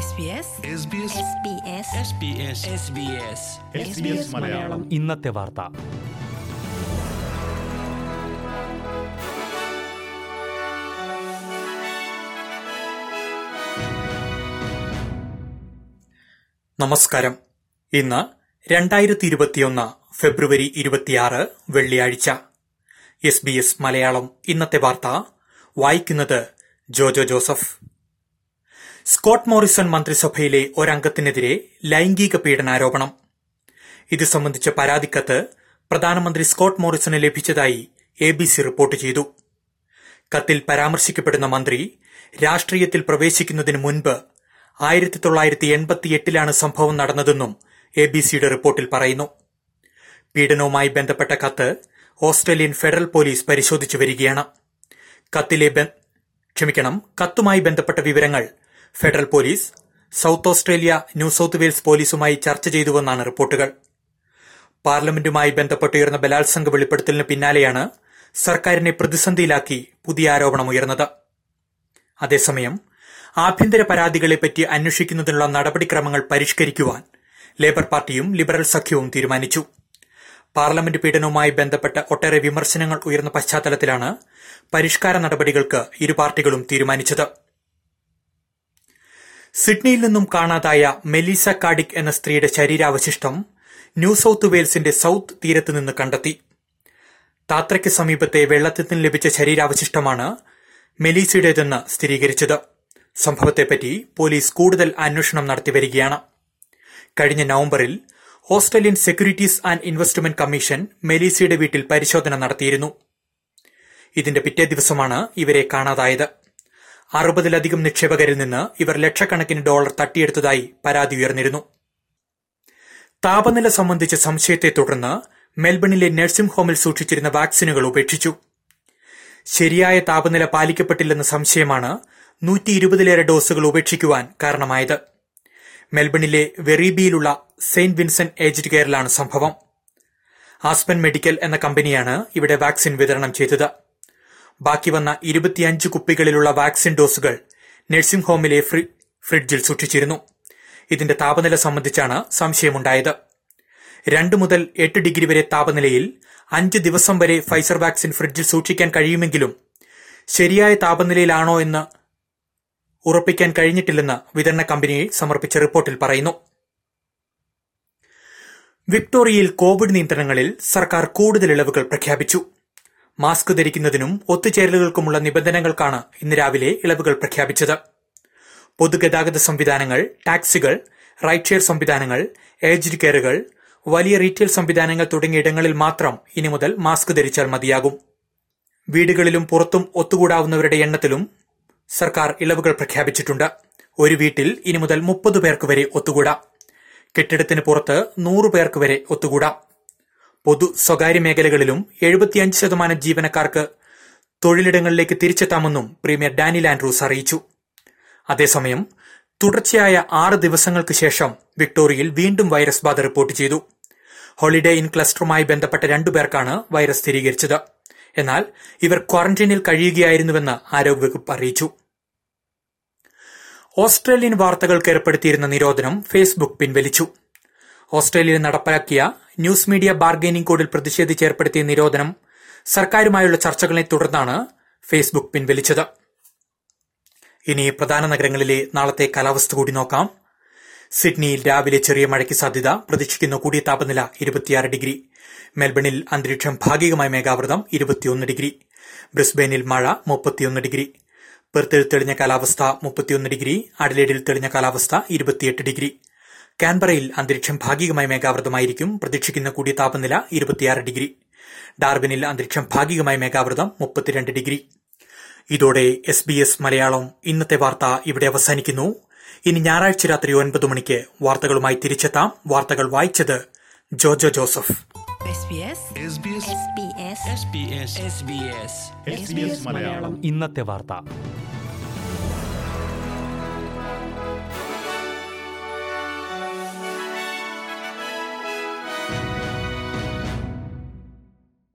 SBS SBS Malayalam ഇന്നത്തെ വാർത്ത നമസ്കാരം ഇന്ന് രണ്ടായിരത്തി ഇരുപത്തിയൊന്ന് ഫെബ്രുവരി ഇരുപത്തിയാറ് വെള്ളിയാഴ്ച എസ് ബി എസ് മലയാളം ഇന്നത്തെ വാർത്ത വായിക്കുന്നത് ജോജോ ജോസഫ് സ്കോട്ട് മോറിസൺ മന്ത്രിസഭയിലെ ഒരംഗത്തിനെതിരെ ലൈംഗിക പീഡനാരോപണം ഇത് സംബന്ധിച്ച പരാതിക്കത്ത് പ്രധാനമന്ത്രി സ്കോട്ട് മോറിസണ് ലഭിച്ചതായി എ ബി സി റിപ്പോർട്ട് ചെയ്തു കത്തിൽ പരാമർശിക്കപ്പെടുന്ന മന്ത്രി രാഷ്ട്രീയത്തിൽ പ്രവേശിക്കുന്നതിന് മുൻപ് ആയിരത്തി തൊള്ളായിരത്തി എൺപത്തിയെട്ടിലാണ് സംഭവം നടന്നതെന്നും എ ബി സിയുടെ റിപ്പോർട്ടിൽ പറയുന്നു പീഡനവുമായി ബന്ധപ്പെട്ട കത്ത് ഓസ്ട്രേലിയൻ ഫെഡറൽ പോലീസ് പരിശോധിച്ചു വരികയാണ് കത്തിലെ ബ- ക്ഷമിക്കണം കത്തുമായി ബന്ധപ്പെട്ട വിവരങ്ങൾ federal police South Australia New South Wales പോലീസുമായി ചർച്ച ചെയ്തുവെന്നാണ് റിപ്പോർട്ടുകൾ പാർലമെന്റുമായി ബന്ധപ്പെട്ടുയർന്ന ബലാത്സംഗ വെളിപ്പെടുത്തലിന് പിന്നാലെയാണ് സർക്കാരിനെ പ്രതിസന്ധിയിലാക്കി പുതിയ ആരോപണം ഉയർന്നത് അതേസമയം ആഭ്യന്തര പരാതികളെപ്പറ്റി അന്വേഷിക്കുന്നതിനുള്ള നടപടിക്രമങ്ങൾ പരിഷ്കരിക്കുവാൻ ലേബർ പാർട്ടിയും ലിബറൽ സഖ്യവും തീരുമാനിച്ചു പാർലമെന്റ് പീഡനവുമായി ബന്ധപ്പെട്ട ഒട്ടേറെ വിമർശനങ്ങൾ ഉയർന്ന പശ്ചാത്തലത്തിലാണ് പരിഷ്കാര നടപടികൾക്ക് ഇരു പാർട്ടികളും തീരുമാനിച്ചത് സിഡ്നിയിൽ നിന്നും കാണാതായ മെലീസ കാഡിക് എന്ന സ്ത്രീയുടെ ശരീരാവശിഷ്ടം ന്യൂ സൌത്ത് വെയിൽസിന്റെ സൌത്ത് തീരത്ത് നിന്ന് കണ്ടെത്തി താത്രയ്ക്ക് സമീപത്തെ വെള്ളത്തിൽ നിന്ന് ലഭിച്ച ശരീരാവശിഷ്ടമാണ് മെലീസയുടേതെന്ന് സ്ഥിരീകരിച്ചത് സംഭവത്തെപ്പറ്റി പോലീസ് കൂടുതൽ അന്വേഷണം നടത്തി വരികയാണ് കഴിഞ്ഞ നവംബറിൽ Australian securities and investment commission മെലീസയുടെ വീട്ടിൽ പരിശോധന നടത്തിയിരുന്നു ഇതിന്റെ പിറ്റേ ദിവസമാണ് ഇവരെ കാണാതായത് അറുപതിലധികം നിക്ഷേപകരിൽ നിന്ന് ഇവർ ലക്ഷക്കണക്കിന് ഡോളർ തട്ടിയെടുത്തതായി പരാതി ഉയർന്നിരുന്നു താപനില സംബന്ധിച്ച സംശയത്തെ തുടർന്ന് മെൽബണിലെ നഴ്സിംഗ് ഹോമിൽ സൂക്ഷിച്ചിരുന്ന വാക്സിനുകൾ ഉപേക്ഷിച്ചു ശരിയായ താപനില പാലിക്കപ്പെട്ടില്ലെന്ന സംശയമാണ് നൂറ്റി ഇരുപതിലേറെ ഡോസുകൾ ഉപേക്ഷിക്കുവാൻ കാരണമായത് മെൽബണിലെ വെറീബിയിലുള്ള സെയിന്റ് വിൻസെന്റ് ഏജ്ഡ് കെയറിലാണ് സംഭവം ആസ്പൻ മെഡിക്കൽ എന്ന കമ്പനിയാണ് ഇവിടെ വാക്സിൻ വിതരണം ചെയ്തത് ബാക്കി വന്ന ഇരുപത്തിയഞ്ച് കുപ്പികളിലുള്ള വാക്സിൻ ഡോസുകൾ നഴ്സിംഗ് ഹോമിലെ ഫ്രി- ഫ്രിഡ്ജിൽ സൂക്ഷിച്ചിരുന്നു ഇതിന്റെ താപനില സംബന്ധിച്ചാണ് സംശയമുണ്ടായത് രണ്ട് മുതൽ എട്ട് ഡിഗ്രി വരെ താപനിലയിൽ അഞ്ച് ദിവസം വരെ ഫൈസർ വാക്സിൻ ഫ്രിഡ്ജിൽ സൂക്ഷിക്കാൻ കഴിയുമെങ്കിലും ശരിയായ താപനിലയിലാണോ എന്ന് ഉറപ്പിക്കാൻ കഴിഞ്ഞിട്ടില്ലെന്ന് വിതരണ കമ്പനിയെ സമർപ്പിച്ച റിപ്പോർട്ടിൽ പറയുന്നു വിക്ടോറിയയിൽ കോവിഡ് നിയന്ത്രണങ്ങളിൽ സർക്കാർ കൂടുതൽ ഇളവുകൾ പ്രഖ്യാപിച്ചു മാസ്ക് ധരിക്കുന്നതിനും ഒത്തുചേരലുകൾക്കുമുള്ള നിബന്ധനകൾക്കാണ് ഇന്ന് രാവിലെ ഇളവുകൾ പ്രഖ്യാപിച്ചത് പൊതുഗതാഗത സംവിധാനങ്ങൾ ടാക്സികൾ റൈഡ് ഷെയർ സംവിധാനങ്ങൾ ഏജ്ഡ് കെയറുകൾ വലിയ റീറ്റെയിൽ സംവിധാനങ്ങൾ തുടങ്ങിയ ഇടങ്ങളിൽ മാത്രം ഇനി മുതൽ മാസ്ക് ധരിച്ചാൽ മതിയാകും വീടുകളിലും പുറത്തും ഒത്തുകൂടാവുന്നവരുടെ എണ്ണത്തിലും സർക്കാർ ഇളവുകൾ പ്രഖ്യാപിച്ചിട്ടുണ്ട് ഒരു വീട്ടിൽ ഇനി മുതൽ മുപ്പത് പേർക്ക് വരെ ഒത്തുകൂടാം കെട്ടിടത്തിന് പുറത്ത് നൂറ് പേർക്ക് വരെ ഒത്തുകൂടാം പൊതു സ്വകാര്യ മേഖലകളിലും എഴുപത്തിയഞ്ച് ശതമാനം ജീവനക്കാർക്ക് തൊഴിലിടങ്ങളിലേക്ക് തിരിച്ചെത്താമെന്നും പ്രീമിയർ ഡാനിൽ ആൻഡ്രൂസ് അറിയിച്ചു അതേസമയം തുടർച്ചയായ ആറ് ദിവസങ്ങൾക്ക് ശേഷം വിക്ടോറിയയിൽ വീണ്ടും വൈറസ് ബാധ റിപ്പോർട്ട് ചെയ്തു ഹോളിഡേ ഇൻ ക്ലസ്റ്ററുമായി ബന്ധപ്പെട്ട രണ്ടുപേർക്കാണ് വൈറസ് സ്ഥിരീകരിച്ചത് എന്നാൽ ഇവർ ക്വാറന്റൈനിൽ കഴിയുകയായിരുന്നുവെന്ന് ആരോഗ്യവകുപ്പ് അറിയിച്ചു ഓസ്ട്രേലിയൻ വാർത്തകൾക്ക് ഏർപ്പെടുത്തിയിരുന്ന നിരോധനം ഫേസ്ബുക്ക് പിൻവലിച്ചു ഓസ്ട്രേലിയയിൽ നടപ്പാക്കിയ ന്യൂസ് മീഡിയ ബാർഗൈനിംഗ് കോഡിൽ പ്രതിഷേധിച്ച് ഏർപ്പെടുത്തിയ നിരോധനം സർക്കാരുമായുള്ള ചർച്ചകളെ തുടർന്നാണ് ഫേസ്ബുക്ക് പിൻവലിച്ചത് ഇനി പ്രധാന നഗരങ്ങളിലെ നാളത്തെ കാലാവസ്ഥ കൂടി നോക്കാം സിഡ്നിയിൽ രാവിലെ ചെറിയ മഴയ്ക്ക് സാധ്യത പ്രതീക്ഷിക്കുന്ന കൂടിയ താപനില ഇരുപത്തിയാറ് ഡിഗ്രി മെൽബണിൽ അന്തരീക്ഷം ഭാഗികമായ മേഘാവൃതം ഇരുപത്തിയൊന്ന് ഡിഗ്രി ബ്രിസ്ബെയിനിൽ മഴ മുപ്പത്തിയൊന്ന് ഡിഗ്രി പെർത്തിൽ തെളിഞ്ഞ കാലാവസ്ഥ മുപ്പത്തിയൊന്ന് ഡിഗ്രി അഡലേഡിൽ തെളിഞ്ഞ കാലാവസ്ഥ ഇരുപത്തിയെട്ട് ഡിഗ്രി കാൻബറയിൽ അന്തരീക്ഷം ഭാഗികമായ മേഘാവൃതമായിരിക്കും പ്രതീക്ഷിക്കുന്ന കൂടിയ താപനില ഇരുപത്തിയാറ് ഡിഗ്രി ഡാർബിനിൽ അന്തരീക്ഷം ഭാഗികമായ മേഘാവൃതം മുപ്പത്തിരണ്ട് ഡിഗ്രി ഇതോടെ എസ് ബി എസ് മലയാളം ഇന്നത്തെ വാർത്ത ഇവിടെ അവസാനിക്കുന്നു ഇനി ഞായറാഴ്ച രാത്രി ഒൻപത് മണിക്ക് വാർത്തകളുമായി തിരിച്ചെത്താം വാർത്തകൾ വായിച്ചത് Jojo Joseph SBS SBS Malayalam ഇന്നത്തെ വാർത്ത